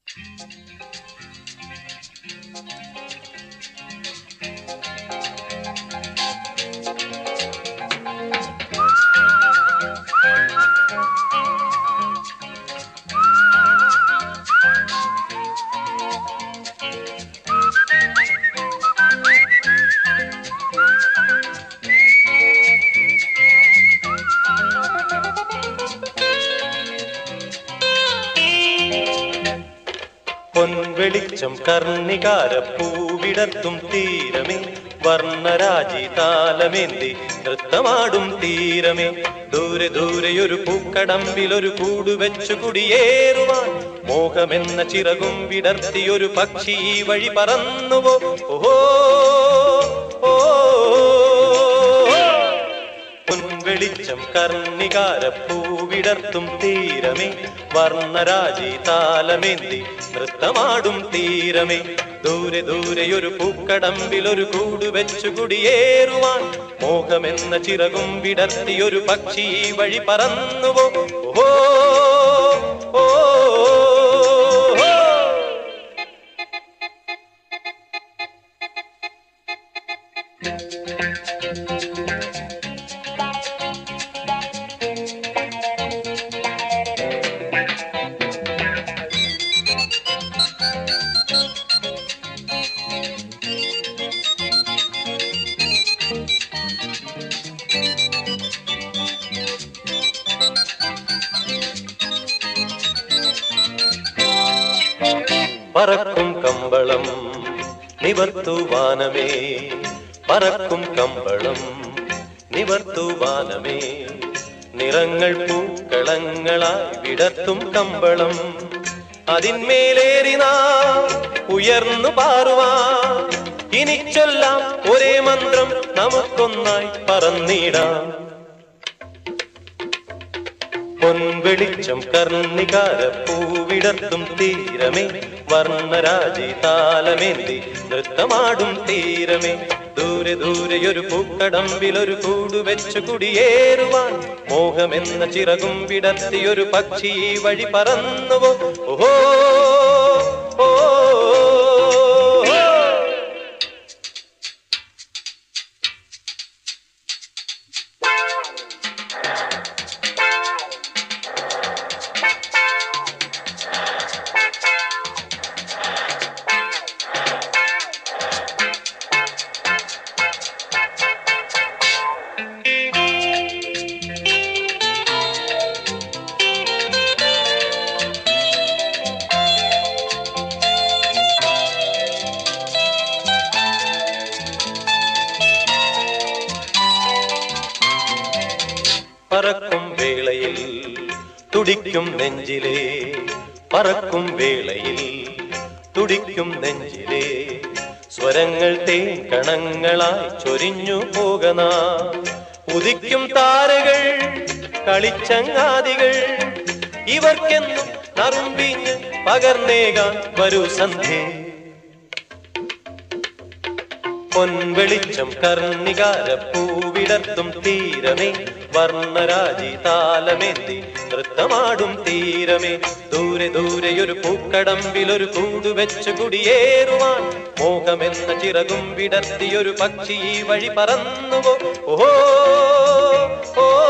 പൊൻവെളിച്ചം കർണികാര പൂവിടർത്തും തീരമേ വർണ്ണരാജി താലമേന്തി നൃത്തമാടും തീരമേ ദൂരെ ദൂരെയൊരു പൂക്കടമ്പിലൊരു കൂടു വെച്ചു കുടിയേറുവാൻ മോഹമെന്ന ചിറകും വിടർത്തിയൊരു പക്ഷി ഈ വഴി പറന്നുവോ ഓഹോ ഓ പൊൻവെളിച്ചം കർണികാര പൂവിടർത്തും തീരമേ വർണ്ണരാജി താലമേന്തി നൃത്തമാടും തീരമേ ദൂരെ ദൂരെയൊരു പൂക്കടമ്പിലൊരു കൂടു വെച്ചു കുടിയേറുവാൻ മോഹമെന്ന ചിറകും വിടർത്തിയൊരു പക്ഷി ഈ വഴി പറന്നുവോ ഓ ഓ ഓ പറക്കും കമ്പളം നിവർത്തുവാനമേ പറക്കും കമ്പളം നിവർത്തുവാനമേ നിറങ്ങൾ പൂക്കളങ്ങളായി വിടർത്തും കമ്പളം അതിന്മേലേറി നാം ഉയർന്നു പാറുവാ ഇനി ചൊല്ലാം ഒരേ മന്ത്രം നമുക്കൊന്നായി പറന്നിടാം പൊൻവെളിച്ചം കർണികാര പൂവിടർത്തും തീരമേ വർണ്ണരാജി താലമേന്തി നൃത്തമാടും തീരമേ ദൂരെ ദൂരെയൊരു പൂക്കടമ്പിലൊരു കൂടു വെച്ചു കുടിയേറുവാൻ മോഹമെന്ന ചിറകും വിടർത്തിയൊരു പക്ഷി ഈ വഴി പറന്നുവോ ഓഹോ ഓ ഓ പറക്കും വേളയിൽ തുടിക്കും നെഞ്ചിലേ പറക്കും വേളയിൽ തുടിക്കും നെഞ്ചിലേ സ്വരങ്ങൾ തേൻ കണങ്ങളായി ചൊരിഞ്ഞു പോകന ഉദിക്കും താരകൾ കളിച്ചങ്ങാതികൾ ഇവർക്കെന്നും നറുമ്പിഞ്ഞ് പകർന്നേകാൻ വരൂ സന്ധ്യേ പൊൻവെളിച്ചം കർണികാര പൂവിടർത്തും തീരമേ വർണ്ണരാജി താലമേന്തി നൃത്തമാടും തീരമേ ദൂരെ ദൂരെയൊരു പൂക്കടമ്പിലൊരു കൂടു വെച്ചു കുടിയേറുവാൻ മോഹമെന്ന ചിറകും വിടർത്തിയൊരു പക്ഷി ഈ വഴി പറന്നുവോ ഓഹോ ഓ